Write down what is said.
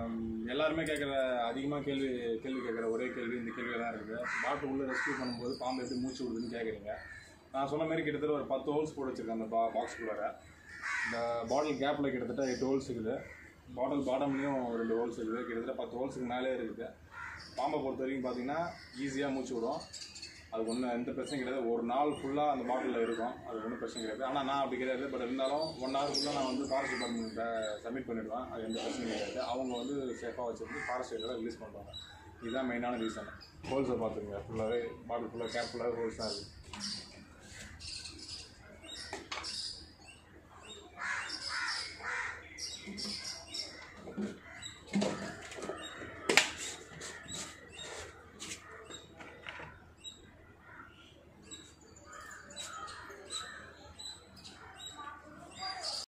ஆம், எல்லாருமே கேட்குற அதிகமாக கேள்வி கேள்வி கேட்குற ஒரே கேள்வி இந்த கேள்வி தான் இருக்குது பாட்டு உள்ளே ரெஸ்க்யூ பண்ணும்போது பாம்பு எப்படி மூச்சு விடுதுன்னு கேட்குறீங்க நான் சொன்ன மாதிரி கிட்டத்தட்ட ஒரு பத்து ஹோல்ஸ் போட்டு வச்சுருக்கேன் அந்த பா பாக்ஸ்குள்ளார இந்த பாட்டில் கேப்பில் கிட்டத்தட்ட எட்டு ஹோல்ஸ் இருக்குது பாட்டில் பாட்டம்லேயும் ரெண்டு ஹோல்ஸ் இருக்குது கிட்டத்தட்ட பத்து ஹோல்ஸுக்கு மேலே இருக்குது பாம்பை பொறுத்த வரைக்கும் பார்த்தீங்கன்னா ஈஸியாக மூச்சு விடும் அதுக்கு ஒன்றும் எந்த பிரச்சனையும் கிடையாது ஒரு நாள் ஃபுல்லாக அந்த பாட்டிலில் இருக்கும் அது ஒன்றும் பிரச்சனை கிடையாது ஆனால் நான் அப்படி கிடையாது பட் இருந்தாலும் ஒன் ஹவருக்குள்ளே நான் வந்து ஃபாரஸ்ட் டிபார்ட்மெண்ட்டை சப்மிட் பண்ணிடுவேன் அது எந்த பிரச்சனையும் கிடையாது அவங்க வந்து சேஃபாக வச்சுருந்து ஃபாரஸ்ட் ஏரியாவில் ரிலீஸ் பண்ணுவாங்க இதுதான் மெயினான ரீசன் ஹோல்ஸை பார்த்துங்க ஃபுல்லாகவே பாட்டில் ஃபுல்லாக கேப் ஃபுல்லாகவே ஹோல்ஸ் தான் இருக்குது